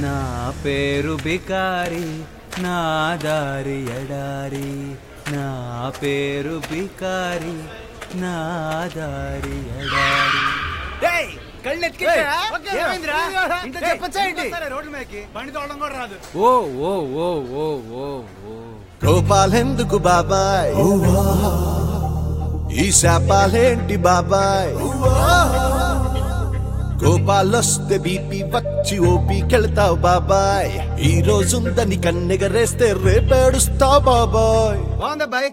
నా పేరు బికారి నా దారి ఎడారి నా పేరు బికారి నా దారి ఎడారి కళ్ళు ఏమైందిరా? ఇంత చెప్పొచ్చా ఏంటి? రోడ్ల మీదకి బండి తోడడం కూడా రాదు ఓ ఓ ఓ ఓ ఓ ఓ రూపాలెందుకు బాబాయ్ ఈ శాపాలేంటి బాబాయ్ కోపాలొస్తే బీపీ వచ్చి ఓపీకెళ్తావు బాబాయ్ ఈ రోజుందని కన్నెగరేస్తే రేపేడుస్తావు బాబాయ్ బాగుందబ్బాయి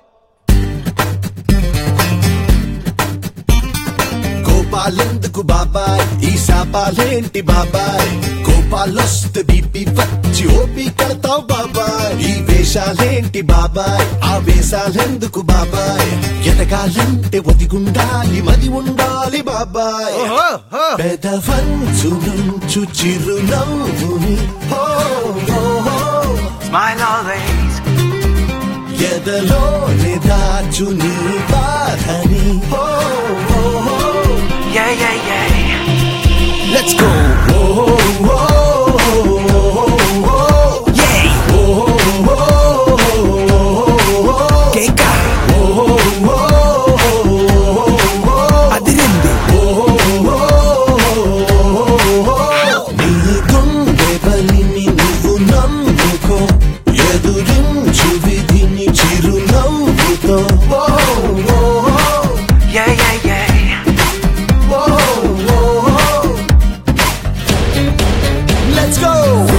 కోపాలెందుకు బాబాయ్ ఈ శాపాలేంటి బాబాయ్ కోపాలొస్తే బీపీ వచ్చి ఓపీ కడతావు బాబాయ్ ఈ వేషాలేంటి బాబాయ్ ఆ వేషాలెందుకు బాబాయ్ ఎదగాలంటే ఒదిగుండాలి మది ఉండాలి బాబాయ్ పెదవంచు నుంచు చిరునవ్వుని హో, హో, హో. ఎదలో దాచు నీ బాధని హో, హో, హో. Let's go. Oh, oh, oh, oh, oh, oh. Yeah. Oh, oh, oh, oh, oh, oh. Keka. Oh, oh, oh, oh, oh, oh. అదిరింది నీ గుండె బలిని నువ్వు నమ్ముకో ఎదురించు విధిని చిరునవ్వుతో ఓ, ఓ, ఓ. ఓ, ఓ, ఓ. Let's go!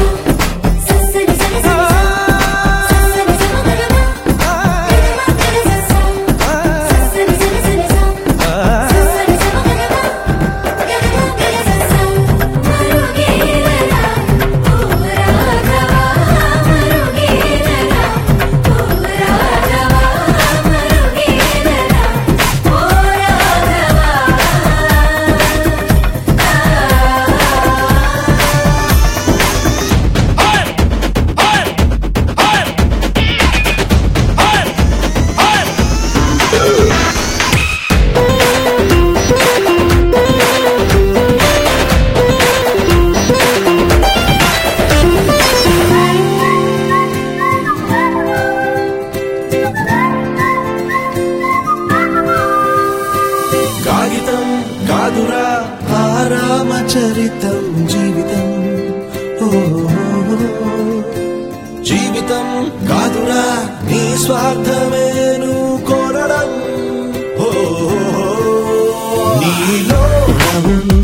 కాగితం కాదురా ఆరామచరితం జీవితం ఓ, జీవితం కాదురా నీ స్వార్థమేను కోరడం ఓ, నీలో ఉన్న